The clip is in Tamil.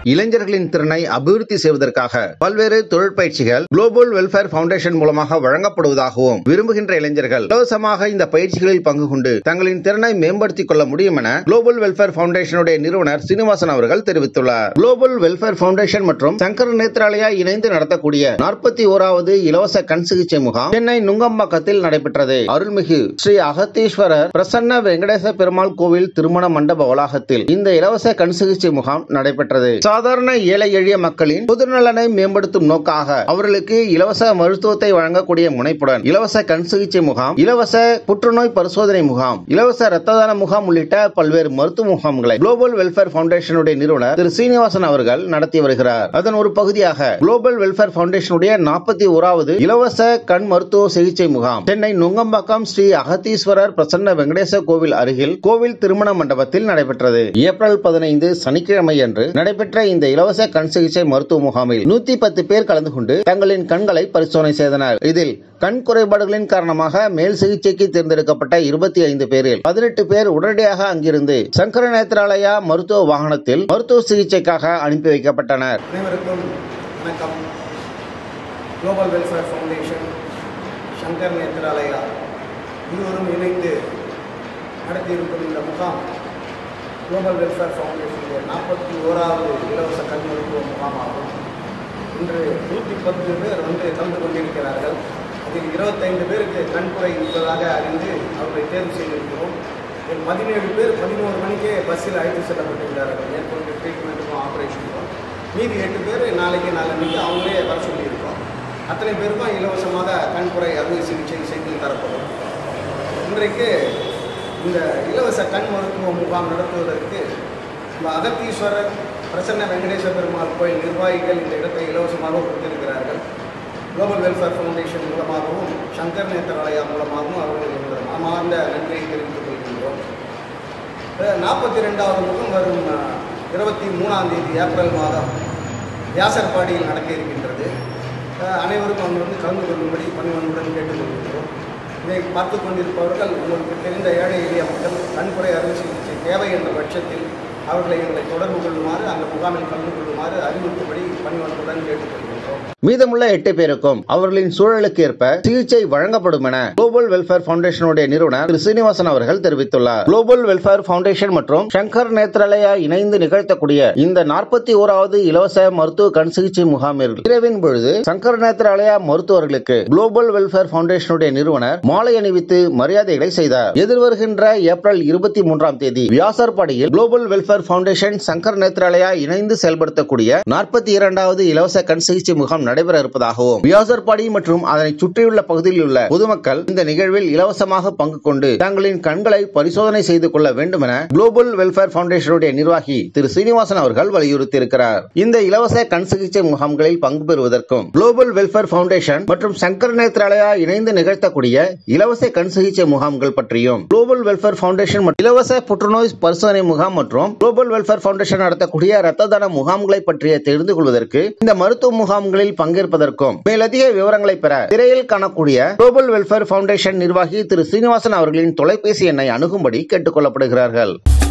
இளைஞர்களின் திறனை அபிவிருத்தி செய்வதற்காக பல்வேறு தொழிற்பயிற்சிகள் குளோபல் வெல்ஃபேர் ஃபவுண்டேஷன் மூலமாக வழங்கப்படுவதாகவும் விரும்புகின்ற இளைஞர்கள் இலவசமாக இந்த பயிற்சிகளில் பங்கு கொண்டு தங்களின் திறனை மேம்படுத்திக் கொள்ள முடியும் என குளோபல் வெல்ஃபேர் ஃபவுண்டேஷனுடைய நிறுவனர் சீனிவாசன் அவர்கள் தெரிவித்துள்ளார் குளோபல் வெல்ஃபேர் ஃபவுண்டேஷன் மற்றும் சங்கர் நேத்ராலயா இணைந்து நடத்தக்கூடிய நாற்பத்தி ஓராவது இலவச கண் சிகிச்சை முகாம் சென்னை நுங்கம்பாக்கத்தில் நடைபெற்றது அருள்மிகு ஸ்ரீ அகத்தீஸ்வரர் பிரசன்ன வெங்கடேச பெருமாள் கோவில் திருமண மண்டப வளாகத்தில் இந்த இலவச கண் சிகிச்சை முகாம் நடைபெற்றது சாதாரண ஏழை எளிய மக்களின் பொதுநலனை மேம்படுத்தும் நோக்காக அவர்களுக்கு இலவச மருத்துவத்தை வழங்கக்கூடிய முனைப்புடன் இலவச கண் சிகிச்சை முகாம் இலவச புற்றுநோய் பரிசோதனை முகாம் இலவச இரத்த தான முகாம் உள்ளிட்ட பல்வேறு மருத்துவ முகாம்களை குளோபல் வெல்ஃபேர் ஃபவுண்டேஷனுடைய நிறுவனர் திரு சீனிவாசன் அவர்கள் நடத்தி வருகிறார் அதன் ஒரு பகுதியாக குளோபல் வெல்ஃபேர் ஃபவுண்டேஷனுடைய நாற்பத்தி ஓராவது இலவச கண் மருத்துவ சிகிச்சை முகாம் சென்னை நுங்கம்பாக்கம் ஸ்ரீ அகத்தீஸ்வரர் பிரசன்ன வெங்கடேச கோவில் அருகில் கோவில் திருமண மண்டபத்தில் நடைபெற்றது ஏப்ரல் பதினைந்து சனிக்கிழமை அன்று நடைபெற்ற இந்த இலவச கண் சிகிச்சை மருத்துவ முகாமில் நூத்தி பத்து பேர் கலந்து கொண்டு தங்களின் கண்களை பரிசோதனை செய்தனர் இதில் கண் குறைபாடுகளின் காரணமாக மேல் சிகிச்சைக்கு தேர்ந்தெடுக்கப்பட்ட இருபத்தி ஐந்து பேரில் பதினெட்டு பேர் உடனடியாக அங்கிருந்து சங்கர நேத்ராலயா மருத்துவ வாகனத்தில் மருத்துவ சிகிச்சைக்காக அனுப்பி வைக்கப்பட்டனர் அனைவருக்கும் வணக்கம் global welfare foundation Sankar Nethralaya இருவரும் இணைந்து நடத்தியிருக்கும் இந்த முகாம் குளோபல் வெல்ஃபேர் ஃபவுண்டேஷனுடைய நாற்பத்தி ஓராவது இலவச கண் மருத்துவ முகாமாகும் இன்று நூற்றி பத்து பேர் வந்து கலந்து கொண்டிருக்கிறார்கள் அதில் இருபத்தைந்து பேருக்கு கண்குறை இருப்பதாக அறிந்து அவர்களை தேர்வு செய்திருக்கிறோம் இதில் பதினேழு பேர் பதினோரு மணிக்கே பஸ்ஸில் அழைத்து செல்லப்பட்டிருக்கிறார்கள் மேற்கொண்டு ட்ரீட்மெண்ட்டுக்கும் ஆப்ரேஷனுக்கும் மீதி எட்டு பேர் நாளைக்கு நாளன்னைக்கு அவங்களே வர சொல்லியிருக்கோம் அத்தனை பேருக்கும் இலவசமாக கண்குறை அறுவை சிகிச்சை செய்து தரப்படும் இன்றைக்கு இந்த இலவச கண் மருத்துவ முகாம் நடத்துவதற்கு நம்ம அகத்தீஸ்வரர் பிரசன்ன வெங்கடேச பெருமாள் கோயில் நிர்வாகிகள் இந்த இடத்தை இலவசமாக கொடுத்திருக்கிறார்கள் குளோபல் வெல்ஃபேர் ஃபவுண்டேஷன் மூலமாகவும் சங்கர் நேத்திராலயா மூலமாகவும் அவர்கள் எங்களது மனமார்ந்த நன்றியை தெரிவித்துக் கொள்கின்றோம் நாற்பத்தி ரெண்டாவது முகம் வரும் அஹ், இருபத்தி மூணாம் தேதி ஏப்ரல் மாதம் வியாசர்பாடியில் நடக்க இருக்கின்றது அஹ், அனைவரும் அங்கு வந்து கலந்து கொள்ளும்படி பணிவன்புடன் கேட்டுக்கொள்கின்றோம் இதை பார்த்து கொண்டிருப்பவர்கள் உங்களுக்கு தெரிந்த ஏழை எளிய மக்கள் கண்குறை அறுவை சிகிச்சை தேவை என்ற பட்சத்தில் அவர்களை எங்களை தொடர்பு கொள்ளுமாறு அந்த முகாமில் கலந்து கொள்ளுமாறு அறிவித்தபடி பணிவன்புடன் கேட்டுக்கொள்கின்றோம் மீதமுள்ள எட்டு பேருக்கும் அவர்களின் சூழலுக்கு ஏற்ப சிகிச்சை வழங்கப்படும் என குளோபல் வெல்ஃபேர் ஃபவுண்டேஷனுடைய நிறுவனர் திரு சீனிவாசன் அவர்கள் தெரிவித்துள்ளார் குளோபல் வெல்ஃபேர் ஃபவுண்டேஷன் மற்றும் சங்கர் நேத்ராலயா இணைந்து நிகழ்த்தக்கூடிய இந்த நாற்பத்தி ஓராவது இலவச மருத்துவ கண் சிகிச்சை முகாமில் இரவின் பொழுது சங்கர் நேத்ராலயா மருத்துவர்களுக்கு குளோபல் வெல்ஃபேர் ஃபவுண்டேஷனுடைய நிறுவனர் மாலை அணிவித்து மரியாதைகளை செய்தார் எதிர்வருகின்ற ஏப்ரல் இருபத்தி மூன்றாம் தேதி வியாசர்பாடியில் global welfare foundation Sankar Nethralaya இணைந்து செயல்படுத்தக்கூடிய நாற்பத்தி இரண்டாவது இலவச கண் சிகிச்சை முகாம் நடைபெற இருப்பதாகவும் வியாசர்பாடி மற்றும் அதனை சுற்றியுள்ள பகுதியில் உள்ள பொதுமக்கள் இந்த நிகழ்வில் இலவசமாக பங்கு கொண்டு தங்களின் கண்களை பரிசோதனை செய்து கொள்ள வேண்டும் என குளோபல் வெல்ஃபேர் ஃபவுண்டேஷனுடைய நிர்வாகி திரு சீனிவாசன் அவர்கள் வலியுறுத்தியிருக்கிறார் இந்த இலவச கண் சிகிச்சை முகாம்களில் பங்கு பெறுவதற்கும் குளோபல் வெல்ஃபேர் ஃபவுண்டேஷன் மற்றும் சங்கர் நேத்ராலயா இணைந்து நிகழ்த்தக்கூடிய இலவச கண் சிகிச்சை முகாம்கள் பற்றியும் குளோபல் வெல்ஃபேர் ஃபவுண்டேஷன் மற்றும் இலவச புற்றுநோய் பரிசோதனை முகாம் மற்றும் குளோபல் வெல்ஃபேர் ஃபவுண்டேஷன் நடத்தக்கூடிய இரத்த தான முகாம்களை பற்றிய தெரிந்து கொள்வதற்கு இந்த மருத்துவ முகாம்களில் பங்கேற்பதற்கும் மேலதிக விவரங்களை பெற திரையில் காணக்கூடிய குளோபல் வெல்ஃபேர் ஃபவுண்டேஷன் நிர்வாகி திரு சீனிவாசன் அவர்களின் தொலைபேசி எண்ணை அணுகும்படி கேட்டுக் கொள்ளப்படுகிறார்கள்